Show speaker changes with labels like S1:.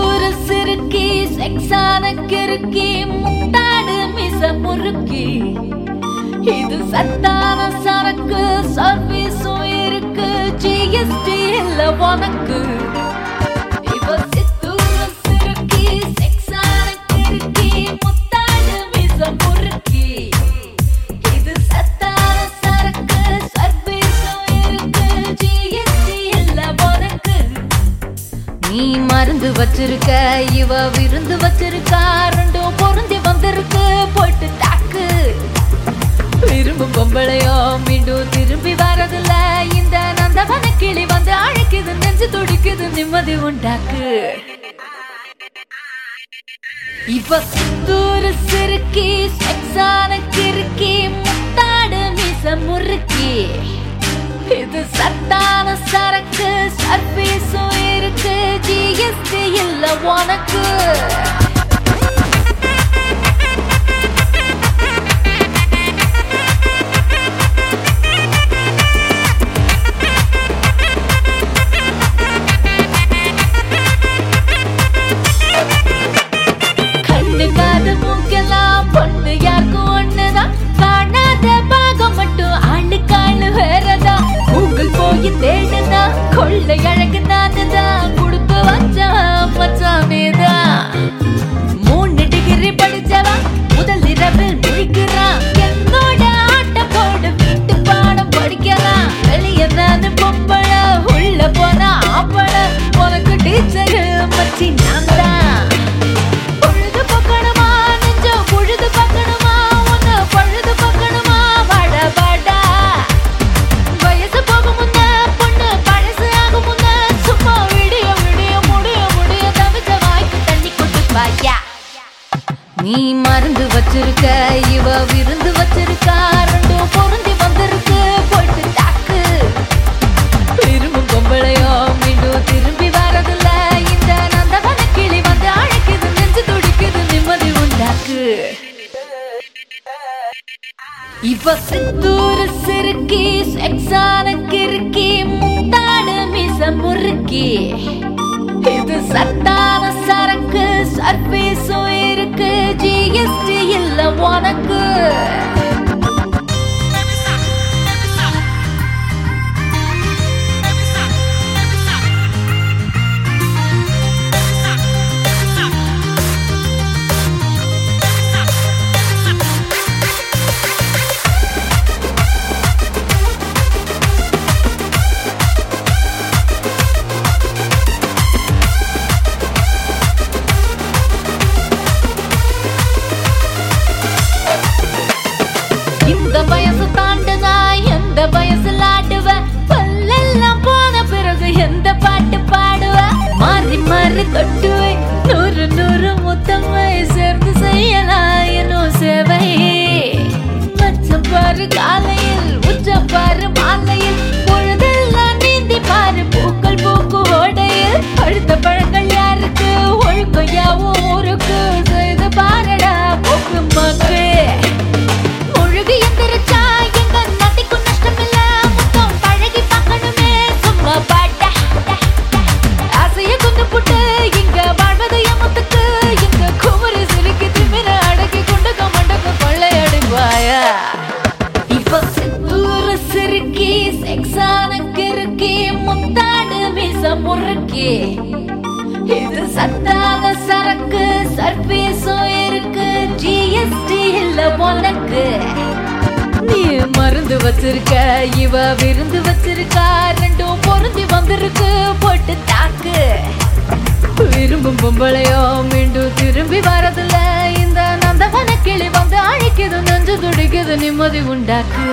S1: சித்தூர சிறுக்கி செக்ஸான கிறுக்கி முத்தாடு மிச முறுக்கி இது சத்தான சரக்கு சர்வீஸும் இருக்கு ஜிஎஸ்டி இல்ல உனக்கு இவ சித்தூர சிறுக்கி செக்ஸான கிறுக்கி முத்தாடு மிச முறுக்கி இது சத்தான சரக்கு சர்வீஸும் இருக்கு ஜிஎஸ்டி இல்ல உனக்கு நீ மருந்து வச்சிருக்க இவ விருந்து வச்சிருக்கா ரெண்டும் பொருந்தி வந்திருக்கு போட்டு தாக்கு விரும்பும் பொம்பளையோ மீண்டும் திரும்பி வரதில்ல இந்த நந்தவன கிளி வந்து அழைக்குது நெஞ்சு துடிக்குது நிம்மதி உண்டாக்கு இவ சித்தூர சிறுக்கி செக்ஸான கிறுக்கி முத்தாடு மிச முறுக்கி இது சத்தான சரக்கு சர்வீஸும் இருக்கு ஜிஎஸ்டி இல்ல உனக்கு கண்ணு காது மூக்கெல்லாம் பொண்ணு யாருக்கும் ஒண்ணுதான் காணாத பாகம் மட்டும் ஆளுக்கு ஆளு வேறதான் கூகுள் போய் தேடுனா கொள்ளை அழகு நானுதான் கொடுத்து வச்சான் மச்சானேதான் மூணு டிகிரி படிச்சவா முதல் இரவில் முழிக்கிறான் என்னோட ஆட்டம் போடு வீட்டு பாடம் படிக்கலாம் வெளிய நானு பொம்பள உள்ள போனா ஆம்பள உனக்கு டீச்சர் மச்சி நான் தான் பொழுது பார்க்கணுமா நெஞ்சம் பொழுது பார்க்கணுமா உன்னை பழுது பார்க்கணுமா வாட வாடா வயசு போகும் முன்ன பொண்ணு பழசு ஆகும் முன்ன சும்மா விடிய விடிய முடிய முடிய தவிச்ச வாய்க்கு தண்ணி கொண்டு பாயா நீ மருந்து வச்சிருக்க இவ விருந்து வச்சிருக்கா ரெண்டும் பொருந்தி வந்திருக்கு போயிட்டு தாக்கு விரும்பும் பொம்பளையோ மீண்டும் திரும்பி வரதில்ல இந்த நந்தவன கிளி வந்து அழைக்குது நெஞ்சு துடிக்குது நிம்மதி உண்டாக்கு இவ சித்தூர சிறுக்கி செக்ஸான கிறுக்கி முத்தாடு மிச முறுக்கி இது சத்தான சரக்கு சர்வீஸும் இருக்கு ஜிஎஸ்டி இல்ல உனக்கு இந்த வயசு தாண்டுதா எந்த வயசுல ஆடுவ பல்லெல்லாம் போன பிறகு எந்த பாட்டு பாடுவ மாறி மாறி தொட்டுவை நூறு நூறு முத்தமை சேர்ந்து செய்யலாம் என்னும் சேவை மச்சம் பாரு காலையில் உச்சம் பாரு மாலையில் பொழுதெல்லாம் நீந்தி பாரு பூக்கள் பூக்கு ஓடையில் அடுத்த பழங்கள் யாருக்கு ஒழுக்கம் யாவும் ஊருக்கு செய்து பாரடா போக்கு மக்கே முழுகி எந்திரிச்சா எங்க நதிக்கும் நஷ்டமில்ல முத்தம் பழகி பார்க்கணுமே சும்மா பாட்ட ஆசைய கொண்டு புட்டு இங்க வாழ்வது எமத்துக்கு இங்க குமரி சிரிக்கி திமிர அடக்கி கொண்டு கமண்டக்கு கொள்ளையடிப்பாயா இப்ப சித்தூர சிறுக்கி செக்ஸான கிறுக்கி முத்தாடு மிச முறுக்கி இது சத்தான சரக்கு சர்வீஸும் இருக்கு ஜிஎஸ்டி இல்ல உனக்கு நீ மருந்து வச்சிருக்க இவ விருந்து வச்சிருக்கா ரெண்டும் பொருந்தி வந்திருக்கு போட்டு தாக்கு விரும்பும் பொம்பளையோ மீண்டும் திரும்பி வரதில்ல இந்த நந்தவன கிளி வந்து அழைக்குது நெஞ்சு துடிக்குது நிம்மதி உண்டாக்கு